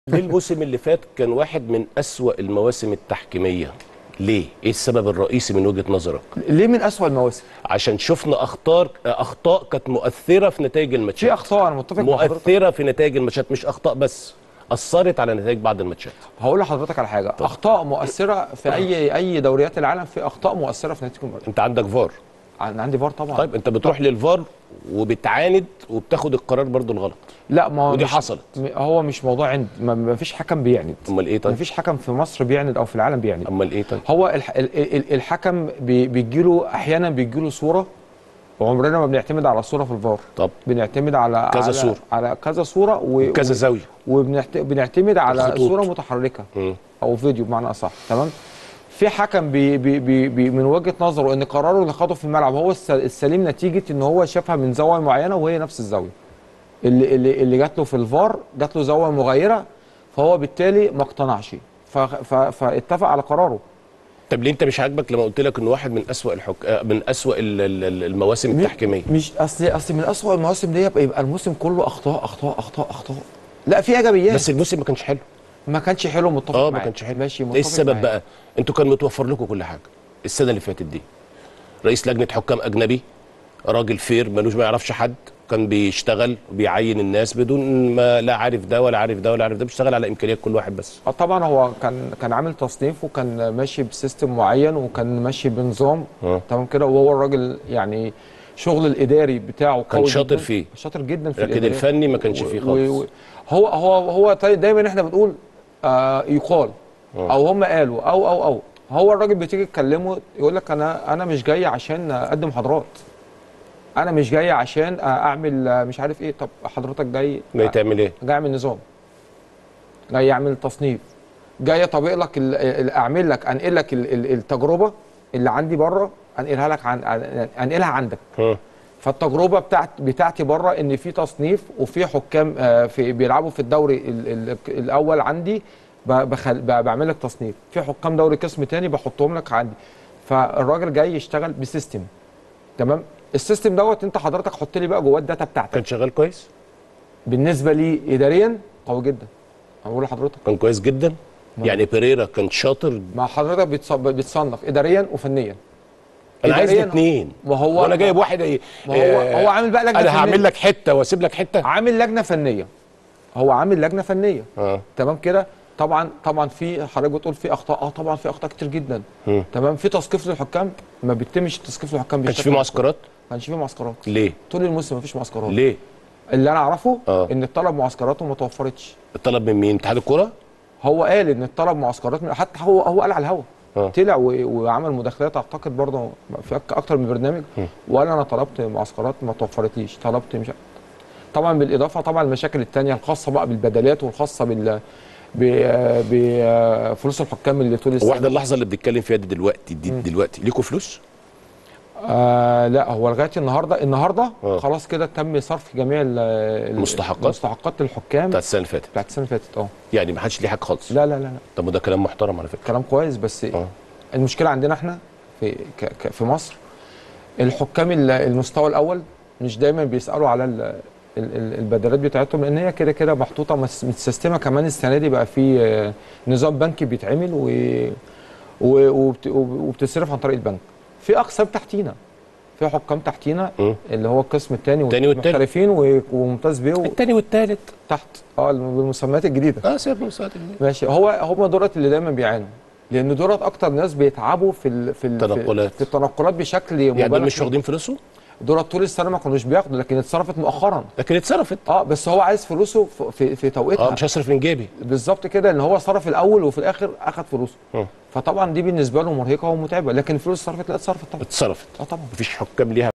ليه الموسم اللي فات كان واحد من أسوأ المواسم التحكيمية ليه ايه السبب الرئيسي من وجهة نظرك ليه من اسوأ المواسم عشان شفنا اخطار اخطاء كانت مؤثرة في نتائج في الماتشات اخطاء انا متفق مع حضرتك مؤثرة في نتائج الماتشات مش اخطاء بس اثرت على نتائج بعض الماتشات هقول لحضرتك على حاجه اخطاء مؤثره في اي اي دوريات العالم في اخطاء مؤثره في نتيجه المباراه انت عندك فار انا عندي فار طبعا طيب انت بتروح للفار وبتعاند وبتاخد القرار برضو الغلط لا ما هو ودي مش- حصلت. م- هو مش موضوع عند ما- ما فيش حكم بيعند امال ايه ما طيب فيش حكم في مصر بيعند او في العالم بيعند امال ايه طيب هو الح... ال- ال- الحكم بي- بيجيله احيانا بيجيله صوره وعمرنا ما بنعتمد على صوره في الفار طب بنعتمد على كذا على صورة. على كذا صوره و... كذا زاوية وبنعتمد على الخطوط. صوره متحركه مم. او فيديو بمعنى اصح تمام في حكم بي بي بي بي من وجهه نظره ان قراره اللي خده في الملعب هو الس- السليم نتيجه ان هو شافها من زاويه معينه وهي نفس الزاويه اللي اللي اللي جات له في الفار جات له زاويه مغايره فهو بالتالي ما اقتنعش ف- ف- فاتفق على قراره طب ليه انت مش عاجبك لما قلت لك انه واحد من اسوأ الحك... آه، من اسوأ ال- ال- ال- المواسم التحكيمية مش اصل اصل من اسوء المواسم دي يبقى, يبقى الموسم كله اخطاء اخطاء اخطاء اخطاء لا في ايجابيات بس الموسم ما كانش حلو ما كانش حلو متفق اه ما معاك. كانش حلو ماشي متفق ايه السبب معاك. بقى انتوا كان متوفر لكم كل حاجه السنه اللي فاتت دي رئيس لجنه حكام اجنبي راجل فير ملوش ما يعرفش حد كان بيشتغل وبيعين الناس بدون ما لا عارف ده ولا عارف ده ولا عارف ده بيشتغل على امكانيات كل واحد بس اه طبعا هو كان كان عامل تصنيف وكان ماشي بسيستم معين وكان ماشي بنظام اه. تمام كده وهو الراجل يعني شغل الاداري بتاعه كان قوي شاطر جداً. فيه. شاطر جدا في لكن الإداريات. الفني ما كانش و- فيه و- خالص. و- هو هو هو طيب دايما احنا بنقول آه يقال اه. او هم قالوا او او او هو الراجل بتيجي تكلمه يقول لك انا انا مش جاي عشان اقدم محاضرات انا مش جاي عشان اعمل آه، مش عارف ايه طب حضرتك جاي جاي تعمل ايه جاي اعمل نظام جاي اعمل تصنيف جاي اطبق لك ال- ال- اعمل لك انقل لك ال- ال- التجربه اللي عندي بره انقلها لك عن أن- انقلها عندك ها. فالتجربه بتاعت بتاعتي بره ان في تصنيف وفي حكام آه، في بيلعبوا في الدوري ال ال الاول عندي ب- بخل ب- بعمل لك تصنيف في حكام دوري قسم تاني بحطهم لك عندي فالراجل جاي يشتغل بسيستم تمام السيستم دوت انت حضرتك حط لي بقى جواه الداتا بتاعتك كان شغال كويس بالنسبه لي اداريا قوي جدا أنا بقول لحضرتك كان كويس جدا يعني بيريرا كان شاطر مع حضرتك بيتص- بيتصنف اداريا وفنيا انا عايز إدارياً- الاثنين ما هو- وانا جايب واحد ايه ما هو هو عامل بقى لجنه انا فنية. هعمل لك حته واسيب لك حته عامل لجنه فنيه هو عامل لجنه فنيه اه تمام كده طبعا طبعا في حضرتك بتقول في اخطاء اه طبعا في اخطاء كتير جدا مم. تمام في تسقيف للحكام ما بيتمش تسقيف للحكام ما كانش في بالشكل ده. معسكرات ما كانش في معسكرات ليه طول الموسم ما فيش معسكرات ليه اللي انا اعرفه آه. ان الطلب معسكرات وما توفرتش الطلب من مين اتحاد الكوره هو قال ان الطلب معسكرات من حتى هو هو قال على الهوا آه. طلع و- وعمل مداخلات اعتقد برضه في أك- اكتر من برنامج وقال انا طلبت معسكرات ما توفرتليش طلبت مش طبعا بالاضافه طبعا المشاكل الثانيه الخاصه بقى بالبدلات والخاصه بال ب- بفلوس الحكام اللي طول هو السنه احنا اللحظه اللي بنتكلم فيها دي دلوقتي دي دلوقتي ليكوا فلوس آه لا هو لغايه النهارده النهارده آه. خلاص كده تم صرف جميع ال- ال- المستحقات؟ المستحقات للحكام بتاعت السنه اللي فاتت بتاعت السنه اللي فاتت اه يعني ما حدش ليه حاجه خالص لا لا لا لا طب وده كلام محترم على فكره كلام كويس بس اه المشكله عندنا احنا في ك ك في مصر الحكام ال- المستوى الاول مش دايما بيسالوا على ال ال- ال- البدلات بتاعتهم لان هي كده كده محطوطه مس- متسيستمه كمان السنه دي بقى في آه، نظام بنكي بيتعمل و و- وبت- وبتصرف عن طريق البنك في اقسام تحتينا في حكام تحتينا مم. اللي هو القسم الثاني التاني والتالت. محترفين و- وممتاز بيه الثاني والثالث تحت اه بالمسميات الجديده اه سيبنا مساعد ماشي هو هم دولت اللي دايما بيعانوا لان دولت اكتر ناس بيتعبوا في ال في ال تنقلات. في التنقلات بشكل يعني دول مبالغ مش فيه. واخدين فلوسهم دولت طول السنه ما كانوش بياخدوا لكن اتصرفت مؤخرا لكن اتصرفت اه بس هو عايز فلوسه في في, في توقيتها اه مش هصرف من جيبي بالظبط كده ان هو صرف الاول وفي الاخر اخد فلوسه اه فطبعا دي بالنسبه له مرهقه ومتعبه لكن الفلوس اتصرفت لا اتصرفت طبعا اتصرفت اه طبعا مفيش حكام ليها